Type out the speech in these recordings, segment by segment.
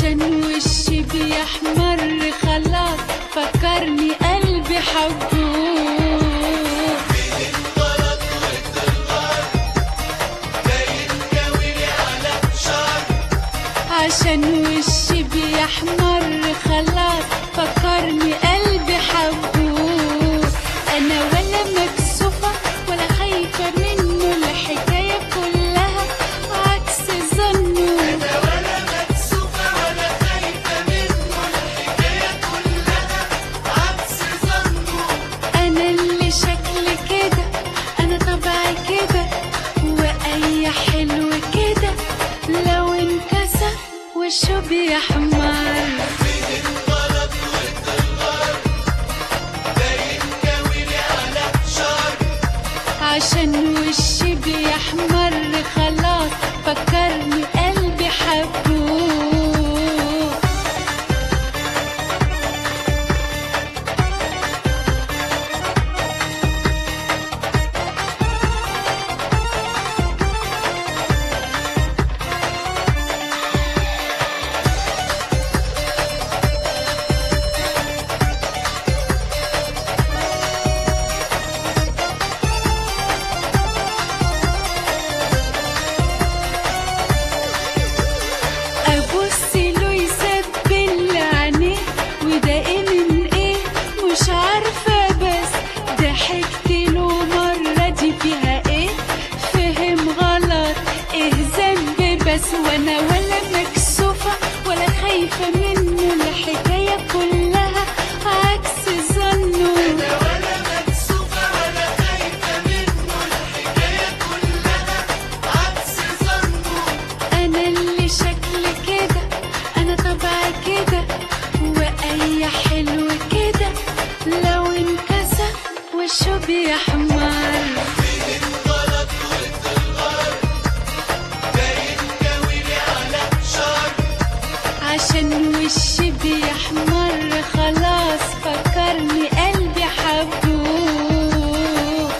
عشان وشي بيحمر خلاص فكرني قلبي حبوه عشان وشي بيحمر خلاص فكرني قلبي حبوه انا ولا مكسوفة ولا خايفة منه الحكاية كلها عكس ظنه أنا ولا مكسوفة ولا خايفة منه الحكاية كلها عكس ظنه انا اللي شكلي كده انا طبعي كده واي حلو كده لو انكسر وشه بيحمر فين غلط والتغار باين كاويلي على شعر عشان وشي بيحمر خلاص فكرني قلبي حبوه ابص له يسبل عينيه وده ايه من ايه مش عارفه بس ضحكت له مره دي فيها ايه فهم غلط ايه ذنبي بس وانا ولا مكسوفه ولا خايفه منه الحكايه كلها عكس ظنه أنا ولا مكسوفة ولا خايفة منه الحكاية كلها عكس ظنه انا اللي شكلي كده انا طبعي كده واي حلو كده لو انكسر وشه بيحمر فين غلط والتغار باين كاويلي على شعر عشان وشي بيحمر خلاص فكرني قلبي حبوه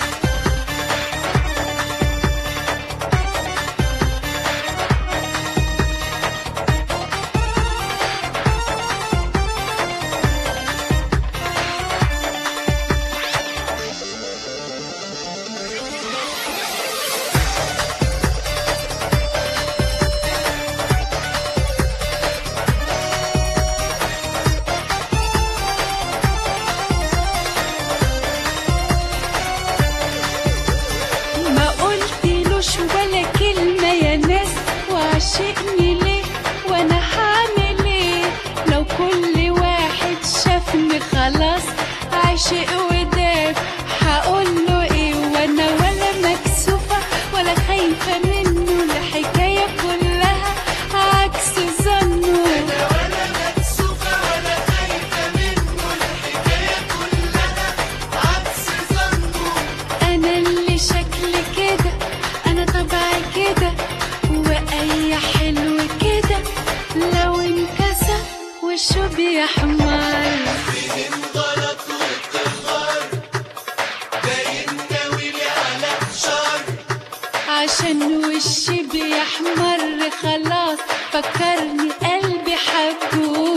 ما قلتلوش ولا كلمة يا ناس وعشقني ليه وانا هعمل ايه لو كل واحد شافني خلاص عاشق وداب هقوله ايه وانا ولا مكسوفة ولا خايفة منه الحكاية كلها عكس ظنه أنا ولا مكسوفة ولا خايفة منه الحكاية كلها عكس ظنه انا اللي شكلي كده انا طبعي كده واي حلو كده لو انكسر وشه بيحمر فين غلط والتغار باين كاويلي على شعر عشان وشي بيحمر خلاص فكرني قلبي حبوه